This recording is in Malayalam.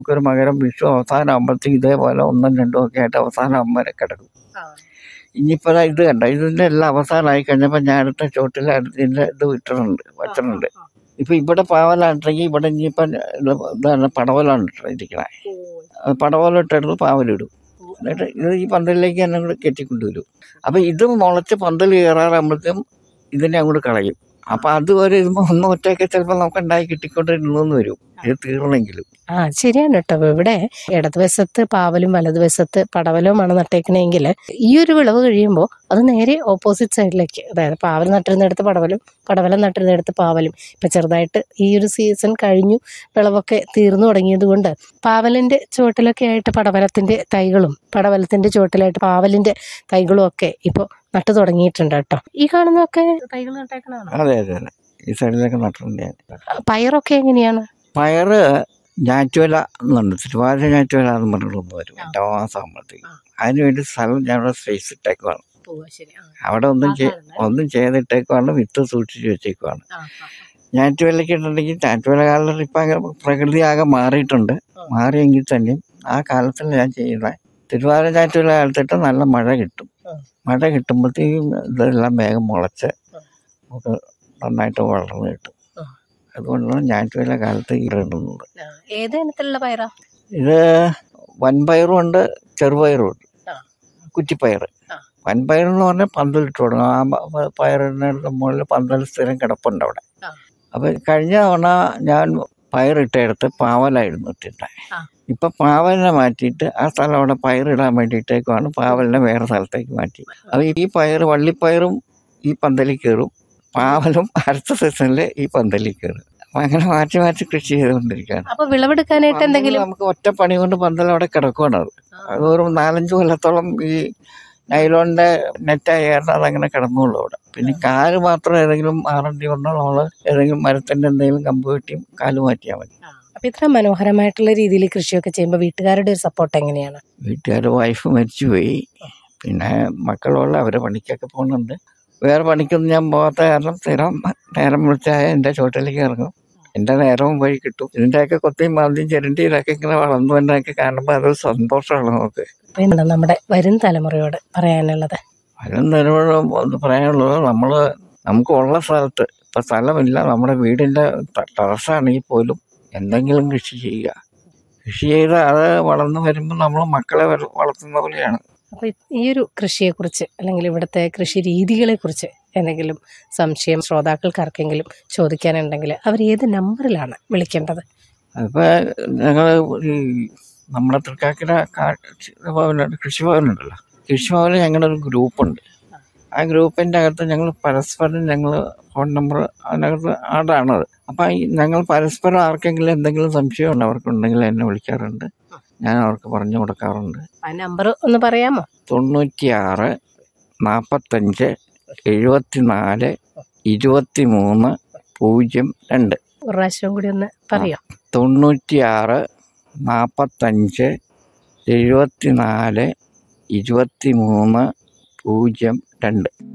ഒരു മകരം വിഷു അവസാനം ആകുമ്പോഴത്തേക്ക് ഇതേപോലെ ഒന്നും രണ്ടും ഒക്കെ ആയിട്ട് അവസാനം ആകുമ്പോൾ കിടക്കും ഇനിയിപ്പോൾ ദാ ഇത് കണ്ട ഇതിൻ്റെ എല്ലാം അവസാനമായി കഴിഞ്ഞപ്പോൾ ഞാൻ അടുത്ത ചോട്ടിൽ അടുത്തതിൻ്റെ ഇത് വിട്ടിട്ടുണ്ട് വച്ചിട്ടുണ്ട് ഇപ്പം ഇവിടെ പാവലാണെങ്കിൽ ഇവിടെ ഇനിയിപ്പം ഇതാണ് പടവലാണ് ഇട്ടിരിക്കണേ അത് പടവലം ഇട്ടെടുത്ത് പാവലിടും എന്നിട്ട് ഇത് ഈ പന്തലിലേക്ക് തന്നെ കൂടെ കെട്ടിക്കൊണ്ടുവരും അപ്പം ഇത് മുളച്ച് പന്തൽ കയറാറാകുമ്പോഴത്തേക്കും ഇതിനെ അങ്ങോട്ട് കളയും അപ്പം അത് ഒരു ഇതുമ്പോൾ ഒന്ന് ഒറ്റയൊക്കെ ചിലപ്പോൾ നമുക്ക് ഉണ്ടായി കിട്ടിക്കൊണ്ടിരുന്നു വരും ഇത് തീർന്നെങ്കിലും ആ ശരിയാണ് കേട്ടോ ഇവിടെ ഇടതുവശത്ത് പാവലും വലതുവശത്ത് പടവലവുമാണ് നട്ടേക്കണമെങ്കിൽ ഈ ഒരു വിളവ് കഴിയുമ്പോൾ അത് നേരെ ഓപ്പോസിറ്റ് സൈഡിലേക്ക് അതായത് പാവൽ നട്ടിരുന്നിടത്ത് പടവലും പടവലം നട്ടിരുന്നിടത്ത് പാവലും ഇപ്പൊ ചെറുതായിട്ട് ഈ ഒരു സീസൺ കഴിഞ്ഞു വിളവൊക്കെ തീർന്നു തുടങ്ങിയത് കൊണ്ട് പാവലിന്റെ ചുവട്ടിലൊക്കെ ആയിട്ട് പടവലത്തിന്റെ തൈകളും പടവലത്തിന്റെ ചുവട്ടിലായിട്ട് പാവലിന്റെ തൈകളും ഒക്കെ ഇപ്പോൾ നട്ടു തുടങ്ങിയിട്ടുണ്ട് കേട്ടോ ഈ കാണുന്നതൊക്കെ തൈകൾ നട്ടേക്കണാണോ അതെ അതെ അതെ ഈ സൈഡിലൊക്കെ നട്ടിട്ടുണ്ട് ഞാൻ പയറൊക്കെ എങ്ങനെയാണ് പയറ് ഞാറ്റുവല എന്നുണ്ട് തിരുവാതിര ഞാറ്റുവല എന്ന് പറഞ്ഞിട്ടൊന്ന് വരും എട്ടാം മാസം ആകുമ്പോഴത്തേക്ക് അതിനുവേണ്ടി സ്ഥലം ഞങ്ങളുടെ സ്പേസ് ഇട്ടേക്കുവാണ് അവിടെ ഒന്നും ചെയ് ഒന്നും ചെയ്തിട്ടേക്കുവാണ് വിത്ത് സൂക്ഷിച്ച് വെച്ചേക്കുവാണ് ഞാറ്റുവേലയ്ക്ക് ഇട്ടിട്ടുണ്ടെങ്കിൽ ഞാറ്റുവേല കാലത്ത് ഇപ്പം അങ്ങനെ പ്രകൃതി ആകെ മാറിയിട്ടുണ്ട് മാറിയെങ്കിൽ തന്നെയും ആ കാലത്തിൽ ഞാൻ ചെയ്യുന്ന തിരുവാതിര ഞാറ്റുവേല കാലത്തിട്ട് നല്ല മഴ കിട്ടും മഴ കിട്ടുമ്പോഴത്തേക്കും ഇതെല്ലാം വേഗം മുളച്ച് നമുക്ക് നന്നായിട്ട് വളർന്ന് കിട്ടും അതുകൊണ്ടാണ് ഞാറ്റുവേല കാലത്ത് ഇടുന്നത് ഏത് ഇനത്തിലുള്ള പയറാ ഇത് വൻപയറും ഉണ്ട് ചെറുപയറും ഉണ്ട് ആ. കുറ്റിപ്പയർ ആ. വൻപയർ എന്ന് പറഞ്ഞാൽ പന്തലിട്ട് കൊടുക്കും ആ പ- പ- പയറിന് മുകളിൽ പന്തൽ സ്ഥിരം കിടപ്പുണ്ട് അവിടെ ആ. അപ്പം കഴിഞ്ഞ തവണ ഞാൻ പയറിട്ടയിടത്ത് പാവലായിരുന്നു ഇട്ടിട്ടെ ആ. ഇപ്പൊ പാവലിനെ മാറ്റിയിട്ട് ആ സ്ഥലം അവിടെ പയറിടാൻ വേണ്ടിയിട്ടേക്കുമാണ് പാവലിനെ വേറെ സ്ഥലത്തേക്ക് മാറ്റി അപ്പോൾ ഈ പയർ വള്ളിപ്പയറും ഈ പന്തലിൽ കയറും പാവലും അടുത്ത സീസണിൽ ഈ പന്തലിൽ കയറും അപ്പം അങ്ങനെ മാറ്റി മാറ്റി കൃഷി ചെയ്തുകൊണ്ടിരിക്കുകയാണ് അപ്പൊ വിളവെടുക്കാനായിട്ട് എന്തെങ്കിലും പന്തല് നമുക്ക് ഒറ്റ പണി കൊണ്ട് പന്തൽ അവിടെ കിടക്കുകയാണ് അത് അത് ഒരു നാലഞ്ച് കൊല്ലത്തോളം ഈ നൈലോണിന്റെ നെറ്റായി കാരണം അതങ്ങനെ കിടന്നുള്ളൂ അവിടെ പിന്നെ കാല് മാത്രം ഏതെങ്കിലും ആറണ്ടി കൊണ്ടോ നമ്മൾ ഏതെങ്കിലും മരത്തിന്റെ എന്തെങ്കിലും കമ്പ് കെട്ടിയും കാല് മാറ്റിയാൽ മതി അപ്പൊ ഇത്ര മനോഹരമായിട്ടുള്ള രീതിയിൽ കൃഷിയൊക്കെ ചെയ്യുമ്പോൾ വീട്ടുകാരുടെ ഒരു സപ്പോർട്ട് എങ്ങനെയാണ് വീട്ടുകാർ വൈഫ് മരിച്ചുപോയി പിന്നെ മക്കളുള്ള അവരെ പണിക്കൊക്കെ പോകുന്നുണ്ട് വേറെ പണിക്കൊന്നും ഞാൻ പോകാത്ത കാരണം സ്ഥിരം നേരം വിളിച്ചായ എൻ്റെ ചോട്ടിലേക്ക് ഇറങ്ങും എൻ്റെ നേരവും വഴി കിട്ടും ഇതിൻ്റെയൊക്കെ കൊത്തിയും മാന്തിയും ചിരണ്ടി ഇതൊക്കെ ഇങ്ങനെ വളർന്നു എന്നൊക്കെ കാണുമ്പോൾ അതൊരു സന്തോഷമാണ് നമുക്ക് അപ്പൊ എന്താണ് നമ്മുടെ വരും തലമുറയോട് പറയാനുള്ളത് അതിനും നിലവിലും ഒന്ന് പറയാനുള്ളത് നമ്മൾ നമുക്ക് ഉള്ള സ്ഥലത്ത് ഇപ്പം സ്ഥലമില്ല നമ്മുടെ വീടിൻ്റെ ടെറസാണെങ്കിൽ പോലും എന്തെങ്കിലും കൃഷി ചെയ്യുക കൃഷി ചെയ്ത് അത് വളർന്നു വരുമ്പോൾ നമ്മൾ മക്കളെ വര- വളർത്തുന്ന പോലെയാണ് അപ്പൊ ഈ ഒരു കൃഷിയെക്കുറിച്ച് അല്ലെങ്കിൽ ഇവിടുത്തെ കൃഷി രീതികളെ കുറിച്ച് എന്തെങ്കിലും സംശയം ശ്രോതാക്കൾക്ക് ആർക്കെങ്കിലും ചോദിക്കാനുണ്ടെങ്കിൽ അവർ ഏത് നമ്പറിലാണ് വിളിക്കേണ്ടത് അതിപ്പോൾ ഞങ്ങൾ ഈ നമ്മുടെ തൃക്കാക്കര ഭവനുണ്ട് കൃഷിഭവനുണ്ടല്ലോ കൃഷിഭവനിൽ ഞങ്ങളുടെ ഒരു ഗ്രൂപ്പുണ്ട് ആ ഗ്രൂപ്പിൻ്റെ അകത്ത് ഞങ്ങൾ പരസ്പരം ഞങ്ങൾ ഫോൺ നമ്പർ അതിനകത്ത് ആടാണത് അപ്പം ഈ ഞങ്ങൾ പരസ്പരം ആർക്കെങ്കിലും എന്തെങ്കിലും സംശയം ഉണ്ട് അവർക്കുണ്ടെങ്കിൽ എന്നെ വിളിക്കാറുണ്ട് ഞാൻ അവർക്ക് പറഞ്ഞു കൊടുക്കാറുണ്ട് ആ നമ്പർ ഒന്ന് പറയാമോ തൊണ്ണൂറ്റിയാറ് നാൽപ്പത്തഞ്ച് എഴുപത്തിനാല് ഇരുപത്തി മൂന്ന് പൂജ്യം രണ്ട് ഒരു പ്രാവശ്യം കൂടി ഒന്ന് പറയോ തൊണ്ണൂറ്റിയാറ് നാൽപ്പത്തഞ്ച് എഴുപത്തിനാല് ഇരുപത്തി മൂന്ന് പൂജ്യം രണ്ട്